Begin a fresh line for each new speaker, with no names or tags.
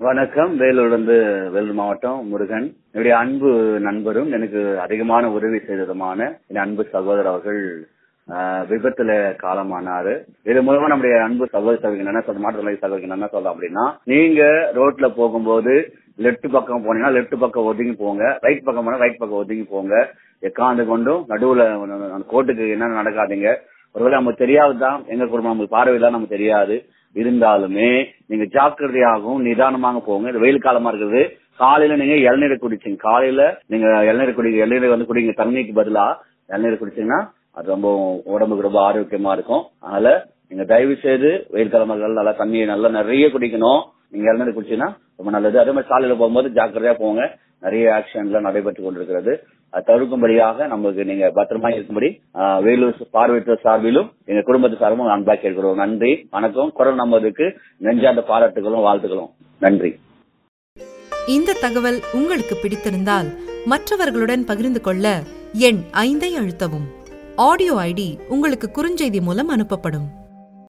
வணக்கம் வேலூர்லேருந்து வேலூர் மாவட்டம் முருகன் என்னுடைய அன்பு நண்பரும் எனக்கு அதிகமான உதவி செய்ததுமான என் அன்பு சகோதரர் அவர்கள் ஆஹ், விபத்துல காலமானாரு இது மூலமா நம்முடைய அன்பு சகோதர சகோதரிக்கு என்ன சொல்ல மாற்றுத்திறனாளி சகோதரிக்கு என்ன சொல்லலாம் அப்படின்னா நீங்க ரோட்ல போகும்போது லெஃப்ட் பக்கம் போனீங்கன்னா லெஃப்ட் பக்கம் ஒதுங்கி போங்க ரைட் பக்கம் போனா ரைட் பக்கம் ஒதுங்கி போங்க எக்காந்து கொண்டும் நடுவுல அந்த கோட்டுக்கு என்ன நடக்காதீங்க ஒருவேளை நமக்கு தெரியாதுதான் எங்க குடும்பம் நமக்கு பார்வையில நமக்கு தெரியாது இருந்தாலுமே நீங்க ஜாக்கிரதையாகவும் நிதானமாக போங்க இது வெயில் காலமா இருக்குது காலையில நீங்க இளநீரை குடிச்சிங்க காலையில நீங்க இளநீர் குடி இளநீர் வந்து குடிங்க தண்ணிக்கு பதிலா இளநீர் குடிச்சீங்கன்னா அது ரொம்ப உடம்புக்கு ரொம்ப ஆரோக்கியமா இருக்கும் அதனால நீங்க தயவு செய்து வெயில் காலமாக நல்லா தண்ணியை நல்லா நிறைய குடிக்கணும் நீங்க இளநீர் குடிச்சீங்கன்னா ரொம்ப நல்லது அதே மாதிரி காலையில போகும்போது ஜாக்கிரதையா போங்க நிறைய ஆக்ஷன்ல நடைபெற்று கொண்டிருக்கிறது அது தவிர்க்கும்படியாக நமக்கு நீங்க பத்திரமா இருக்கும்படி ஆஹ், வேலூர் பார்வையற்ற சார்பிலும் எங்க குடும்பத்து சார்பும் அன்பா கேட்கிறோம் நன்றி வணக்கம் குரல் நம்பதுக்கு நெஞ்சார்ந்த பாராட்டுகளும் வாழ்த்துக்களும் நன்றி
இந்த தகவல் உங்களுக்கு பிடித்திருந்தால் மற்றவர்களுடன் பகிர்ந்து கொள்ள எண் ஐந்தை அழுத்தவும் ஆடியோ ஐடி உங்களுக்கு குறுஞ்செய்தி மூலம் அனுப்பப்படும்